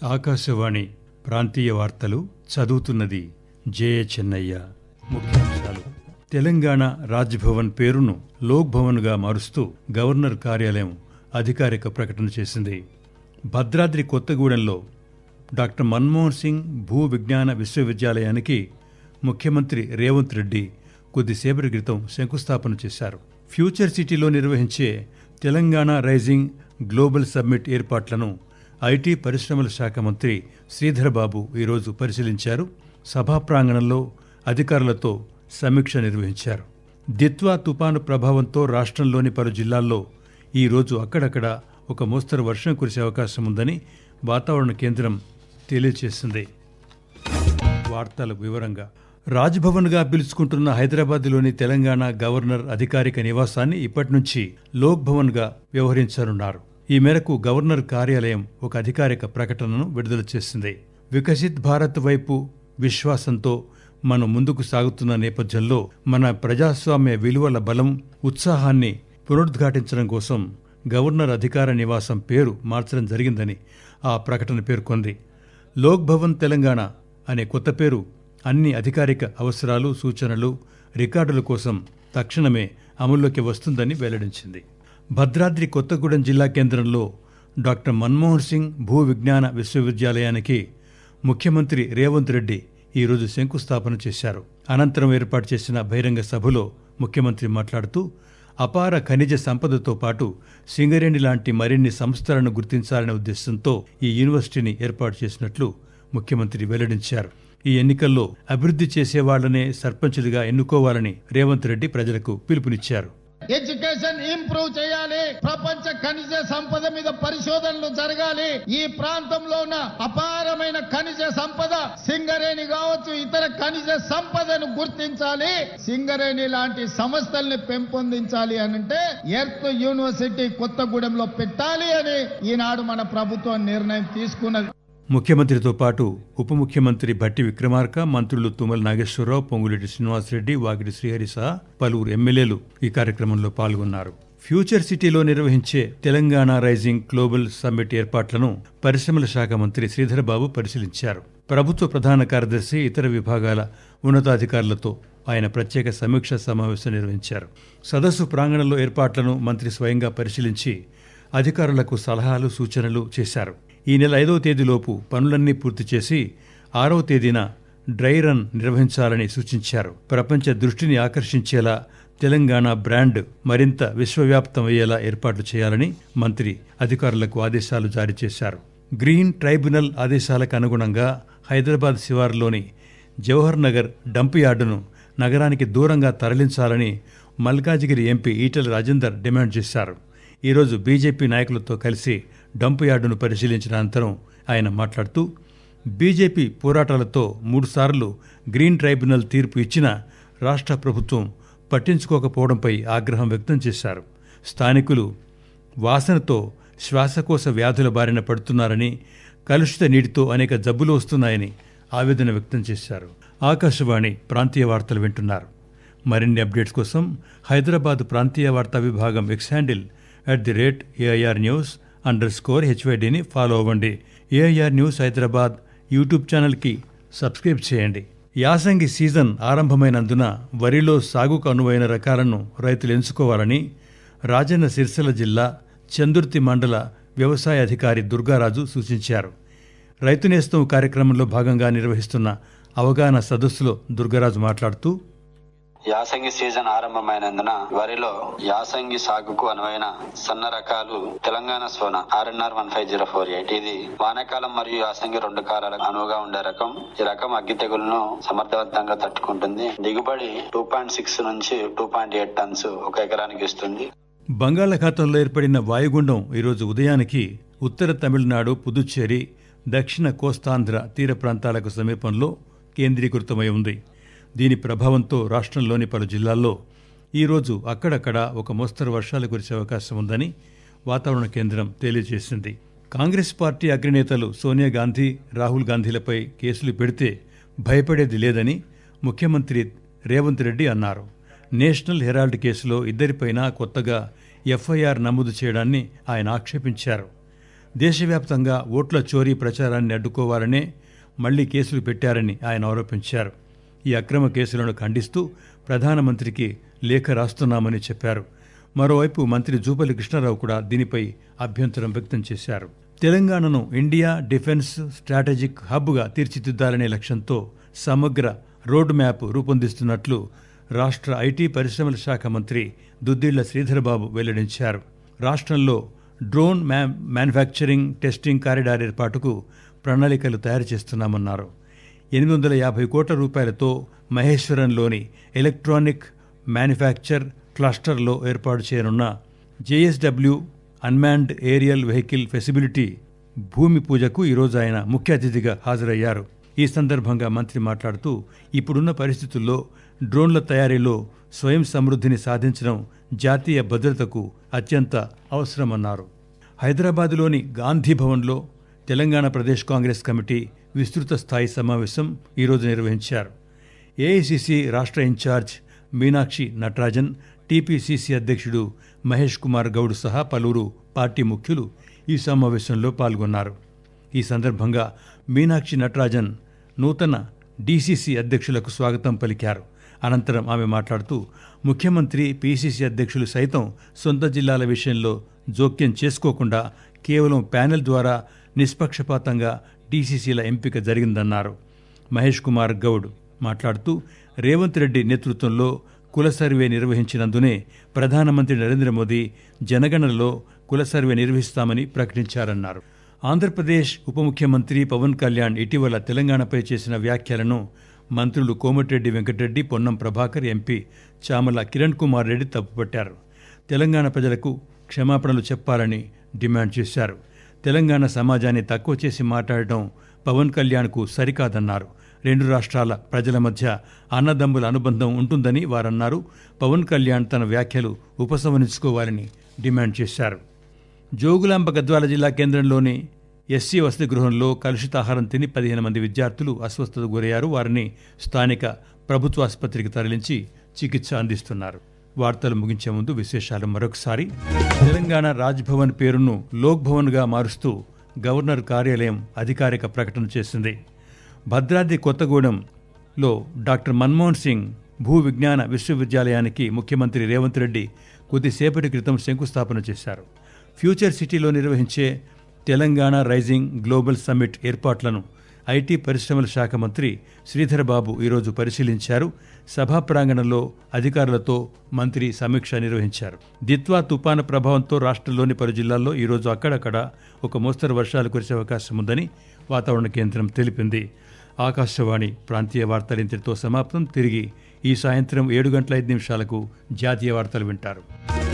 ఆకాశవాణి ప్రాంతీయ వార్తలు చదువుతున్నది జయ చెన్నయ్య ముఖ్యాంశాలు తెలంగాణ రాజ్భవన్ పేరును లోక్ భవన్గా మారుస్తూ గవర్నర్ కార్యాలయం అధికారిక ప్రకటన చేసింది భద్రాద్రి కొత్తగూడెంలో డాక్టర్ మన్మోహన్ సింగ్ భూ విజ్ఞాన విశ్వవిద్యాలయానికి ముఖ్యమంత్రి రేవంత్ రెడ్డి కొద్దిసేపటి క్రితం శంకుస్థాపన చేశారు ఫ్యూచర్ సిటీలో నిర్వహించే తెలంగాణ రైజింగ్ గ్లోబల్ సమ్మిట్ ఏర్పాట్లను ఐటీ పరిశ్రమల శాఖ మంత్రి శ్రీధర్ బాబు ఈరోజు పరిశీలించారు సభా ప్రాంగణంలో అధికారులతో సమీక్ష నిర్వహించారు దిత్వా తుపాను ప్రభావంతో రాష్ట్రంలోని పలు జిల్లాల్లో ఈరోజు అక్కడక్కడ ఒక మోస్తరు వర్షం కురిసే అవకాశం ఉందని వాతావరణ కేంద్రం తెలియజేసింది వార్తల వివరంగా రాజ్భవన్గా పిలుచుకుంటున్న హైదరాబాద్లోని తెలంగాణ గవర్నర్ అధికారిక నివాసాన్ని ఇప్పటి నుంచి లోక్ భవన్గా వ్యవహరించనున్నారు ఈ మేరకు గవర్నర్ కార్యాలయం ఒక అధికారిక ప్రకటనను విడుదల చేసింది వికసిత్ భారత్ వైపు విశ్వాసంతో మనం ముందుకు సాగుతున్న నేపథ్యంలో మన ప్రజాస్వామ్య విలువల బలం ఉత్సాహాన్ని పునరుద్ఘాటించడం కోసం గవర్నర్ అధికార నివాసం పేరు మార్చడం జరిగిందని ఆ ప్రకటన పేర్కొంది లోక్ భవన్ తెలంగాణ అనే కొత్త పేరు అన్ని అధికారిక అవసరాలు సూచనలు రికార్డుల కోసం తక్షణమే అమల్లోకి వస్తుందని వెల్లడించింది భద్రాద్రి కొత్తగూడెం జిల్లా కేంద్రంలో డాక్టర్ మన్మోహన్ సింగ్ భూ విజ్ఞాన విశ్వవిద్యాలయానికి ముఖ్యమంత్రి రేవంత్ రెడ్డి ఈరోజు శంకుస్థాపన చేశారు అనంతరం ఏర్పాటు చేసిన బహిరంగ సభలో ముఖ్యమంత్రి మాట్లాడుతూ అపార ఖనిజ సంపదతో పాటు సింగరేణి లాంటి మరిన్ని సంస్థలను గుర్తించాలనే ఉద్దేశంతో ఈ యూనివర్సిటీని ఏర్పాటు చేసినట్లు ముఖ్యమంత్రి వెల్లడించారు ఈ ఎన్నికల్లో అభివృద్ధి చేసేవాళ్లనే సర్పంచులుగా ఎన్నుకోవాలని రేవంత్ రెడ్డి ప్రజలకు పిలుపునిచ్చారు ఎడ్యుకేషన్ ఇంప్రూవ్ చేయాలి ప్రపంచ ఖనిజ సంపద మీద పరిశోధనలు జరగాలి ఈ ప్రాంతంలో ఉన్న అపారమైన ఖనిజ సంపద సింగరేణి కావచ్చు ఇతర ఖనిజ సంపదను గుర్తించాలి సింగరేణి లాంటి సంస్థల్ని పెంపొందించాలి అని అంటే ఎర్త్ యూనివర్సిటీ కొత్తగూడెంలో పెట్టాలి అని ఈనాడు మన ప్రభుత్వం నిర్ణయం తీసుకున్నది ముఖ్యమంత్రితో పాటు ఉప ముఖ్యమంత్రి భట్టి విక్రమార్క మంత్రులు తుమ్మల నాగేశ్వరరావు పొంగులేటి శ్రీనివాసరెడ్డి వాకిటి శ్రీహరి సహా పలువురు ఎమ్మెల్యేలు ఈ కార్యక్రమంలో పాల్గొన్నారు ఫ్యూచర్ సిటీలో నిర్వహించే తెలంగాణ రైజింగ్ గ్లోబల్ సమ్మిట్ ఏర్పాట్లను పరిశ్రమల శాఖ మంత్రి శ్రీధర్ బాబు పరిశీలించారు ప్రభుత్వ ప్రధాన కార్యదర్శి ఇతర విభాగాల ఉన్నతాధికారులతో ఆయన ప్రత్యేక సమీక్ష సమావేశం నిర్వహించారు సదస్సు ప్రాంగణంలో ఏర్పాట్లను మంత్రి స్వయంగా పరిశీలించి అధికారులకు సలహాలు సూచనలు చేశారు ఈ నెల ఐదవ తేదీలోపు పనులన్నీ పూర్తి చేసి ఆరవ తేదీన డ్రై రన్ నిర్వహించాలని సూచించారు ప్రపంచ దృష్టిని ఆకర్షించేలా తెలంగాణ బ్రాండ్ మరింత విశ్వవ్యాప్తమయ్యేలా ఏర్పాట్లు చేయాలని మంత్రి అధికారులకు ఆదేశాలు జారీ చేశారు గ్రీన్ ట్రైబ్యునల్ ఆదేశాలకు అనుగుణంగా హైదరాబాద్ శివారులోని జవహర్ నగర్ డంప్ యార్డును నగరానికి దూరంగా తరలించాలని మల్కాజిగిరి ఎంపీ ఈటెల రాజేందర్ డిమాండ్ చేశారు ఈరోజు బీజేపీ నాయకులతో కలిసి డంప్ యార్డును పరిశీలించిన అనంతరం ఆయన మాట్లాడుతూ బీజేపీ పోరాటాలతో మూడుసార్లు గ్రీన్ ట్రైబ్యునల్ తీర్పు ఇచ్చినా రాష్ట్ర ప్రభుత్వం పట్టించుకోకపోవడంపై ఆగ్రహం వ్యక్తం చేశారు స్థానికులు వాసనతో శ్వాసకోశ వ్యాధుల బారిన పడుతున్నారని కలుషిత నీటితో అనేక జబ్బులు వస్తున్నాయని ఆవేదన వ్యక్తం చేశారు ఆకాశవాణి ప్రాంతీయ వార్తలు వింటున్నారు మరిన్ని అప్డేట్స్ కోసం హైదరాబాద్ ప్రాంతీయ వార్తా విభాగం X handle at the rate AIR news under score హెచ్వైడిని ఫాలో అవ్వండి ఏఐఆర్ న్యూస్ హైదరాబాద్ యూట్యూబ్ ఛానల్కి సబ్స్క్రైబ్ చేయండి యాసంగి సీజన్ ఆరంభమైనందున వరిలో సాగుకు అనువైన రకాలను రైతులు ఎంచుకోవాలని రాజన్న సిరిసిల్ల జిల్లా చందుర్తి మండల వ్యవసాయ అధికారి దుర్గారాజు సూచించారు రైతు నేస్తం కార్యక్రమంలో భాగంగా నిర్వహిస్తున్న అవగాహన సదస్సులో దుర్గారాజు మాట్లాడుతూ యాసంగి సీజన్ ఆరంభమైనందున వరిలో యాసంగి సాగుకు అనువైన సన్న రకాలు Telangana Sona RNR one five zero four eight ఇది వానాకాలం మరియు యాసంగి రెండు కాలాలకు అనువుగా ఉండే రకం ఈ రకం అగ్గి తెగులను సమర్థవంతంగా తట్టుకుంటుంది దిగుబడి టూ పాయింట్ సిక్స్ నుంచి టూ పాయింట్ ఎయిట్ టన్స్ ఒక ఎకరానికి ఇస్తుంది బంగాళాఖాతంలో ఏర్పడిన వాయుగుండం ఈరోజు ఉదయానికి ఉత్తర తమిళనాడు పుదుచ్చేరి దక్షిణ కోస్తాంధ్ర తీర ప్రాంతాలకు సమీపంలో కేంద్రీకృతమై ఉంది దీని ప్రభావంతో రాష్ట్రంలోని పలు జిల్లాల్లో ఈరోజు అక్కడక్కడ ఒక మోస్తరు వర్షాలు కురిసే అవకాశం ఉందని వాతావరణ కేంద్రం తెలియజేసింది కాంగ్రెస్ పార్టీ అగ్రనేతలు సోనియా గాంధీ రాహుల్ గాంధీలపై కేసులు పెడితే భయపడేది లేదని ముఖ్యమంత్రి రేవంత్ రెడ్డి అన్నారు నేషనల్ హెరాల్డ్ కేసులో ఇద్దరిపైన కొత్తగా ఎఫ్ఐఆర్ నమోదు చేయడాన్ని ఆయన ఆక్షేపించారు దేశవ్యాప్తంగా ఓట్ల చోరీ ప్రచారాన్ని అడ్డుకోవాలనే మళ్లీ కేసులు పెట్టారని ఆయన ఆరోపించారు ఈ అక్రమ కేసులను ఖండిస్తూ ప్రధానమంత్రికి లేఖ రాస్తున్నామని చెప్పారు మరోవైపు మంత్రి జూపల్లి కృష్ణారావు కూడా దీనిపై అభ్యంతరం వ్యక్తం చేశారు తెలంగాణను ఇండియా డిఫెన్స్ స్ట్రాటజిక్ హబ్గా తీర్చిదిద్దాలనే లక్ష్యంతో సమగ్ర రోడ్ మ్యాప్ రూపొందిస్తున్నట్లు రాష్ట్ర ఐటీ పరిశ్రమల శాఖ మంత్రి దుద్దిళ్ల శ్రీధరబాబు వెల్లడించారు రాష్ట్రంలో డ్రోన్ మ్యా మ్యానుఫ్యాక్చరింగ్ టెస్టింగ్ కారిడార్ ఏర్పాటుకు ప్రణాళికలు తయారు చేస్తున్నామన్నారు ఎనిమిది వందల యాభై కోట్ల రూపాయలతో మహేశ్వరంలోని ఎలక్ట్రానిక్ మ్యానుఫ్యాక్చర్ క్లస్టర్లో ఏర్పాటు చేయనున్న JSW unmanned aerial vehicle feasibility భూమి పూజకు ఈరోజు ఆయన ముఖ్య అతిథిగా హాజరయ్యారు ఈ సందర్భంగా మంత్రి మాట్లాడుతూ ఇప్పుడున్న పరిస్థితుల్లో డ్రోన్ల తయారీలో స్వయం సమృద్ధిని సాధించడం జాతీయ భద్రతకు అత్యంత అవసరమన్నారు హైదరాబాదులోని గాంధీ భవన్లో తెలంగాణ ప్రదేశ్ కాంగ్రెస్ కమిటీ విస్తృత స్థాయి సమావేశం ఈరోజు నిర్వహించారు ఏఐసిసి రాష్ట్ర ఇన్ఛార్జ్ మీనాక్షి నటరాజన్ టీపీసీసీ అధ్యక్షుడు మహేష్ కుమార్ గౌడ్ సహా పలువురు పార్టీ ముఖ్యులు ఈ సమావేశంలో పాల్గొన్నారు ఈ సందర్భంగా మీనాక్షి నటరాజన్ నూతన డీసీసీ అధ్యక్షులకు స్వాగతం పలికారు అనంతరం ఆమె మాట్లాడుతూ ముఖ్యమంత్రి పీసీసీ అధ్యక్షులు సైతం సొంత జిల్లాల విషయంలో జోక్యం చేసుకోకుండా కేవలం ప్యానెల్ ద్వారా నిష్పక్షపాతంగా డీసీసీల ఎంపిక జరిగిందన్నారు మహేష్ కుమార్ గౌడ్ మాట్లాడుతూ రేవంత్ రెడ్డి నేతృత్వంలో కుల సర్వే నిర్వహించినందునే ప్రధానమంత్రి నరేంద్ర మోదీ జనగణనలో కుల సర్వే నిర్వహిస్తామని ప్రకటించారన్నారు ఆంధ్రప్రదేశ్ ఉప ముఖ్యమంత్రి పవన్ కళ్యాణ్ ఇటీవల తెలంగాణపై చేసిన వ్యాఖ్యలను మంత్రులు కోమటిరెడ్డి వెంకటరెడ్డి పొన్నం ప్రభాకర్ ఎంపీ చామల కిరణ్ కుమార్ రెడ్డి తప్పుపట్టారు తెలంగాణ ప్రజలకు క్షమాపణలు చెప్పాలని డిమాండ్ చేశారు తెలంగాణ సమాజాన్ని తక్కువ చేసి మాట్లాడటం పవన్ కళ్యాణ్కు సరికాదన్నారు రెండు రాష్ట్రాల ప్రజల మధ్య అన్నదమ్ముల అనుబంధం ఉంటుందని వారన్నారు పవన్ కళ్యాణ్ తన వ్యాఖ్యలు ఉపసంహరించుకోవాలని డిమాండ్ చేశారు జోగులాంబ గద్వాల జిల్లా కేంద్రంలోని ఎస్సీ వసతి గృహంలో కలుషితాహారం తిని పదిహేను మంది విద్యార్థులు అస్వస్థతకు గురయ్యారు వారిని స్థానిక ప్రభుత్వ ఆసుపత్రికి తరలించి చికిత్స అందిస్తున్నారు వార్తలు ముగించే ముందు విశేషాలు మరొకసారి తెలంగాణ రాజ్భవన్ పేరును లోక్ భవన్గా మారుస్తూ గవర్నర్ కార్యాలయం అధికారిక ప్రకటన చేసింది భద్రాద్రి కొత్తగూడెంలో డాక్టర్ మన్మోహన్ సింగ్ భూ విజ్ఞాన విశ్వవిద్యాలయానికి ముఖ్యమంత్రి రేవంత్ రెడ్డి కొద్దిసేపటి క్రితం శంకుస్థాపన చేశారు ఫ్యూచర్ సిటీలో నిర్వహించే తెలంగాణ రైజింగ్ గ్లోబల్ సమ్మిట్ ఏర్పాట్లను ఐటీ పరిశ్రమల శాఖ మంత్రి శ్రీధర్ బాబు ఈరోజు పరిశీలించారు సభా ప్రాంగణంలో అధికారులతో మంత్రి సమీక్ష నిర్వహించారు దిత్వా తుపాను ప్రభావంతో రాష్ట్రంలోని పలు జిల్లాల్లో ఈరోజు అక్కడక్కడ ఒక మోస్తరు వర్షాలు కురిసే అవకాశం ఉందని వాతావరణ కేంద్రం తెలిపింది ఆకాశవాణి ప్రాంతీయ వార్తలు ఇంతటితో సమాప్తం తిరిగి ఈ సాయంత్రం ఏడు గంటల ఐదు నిమిషాలకు జాతీయ వార్తలు వింటారు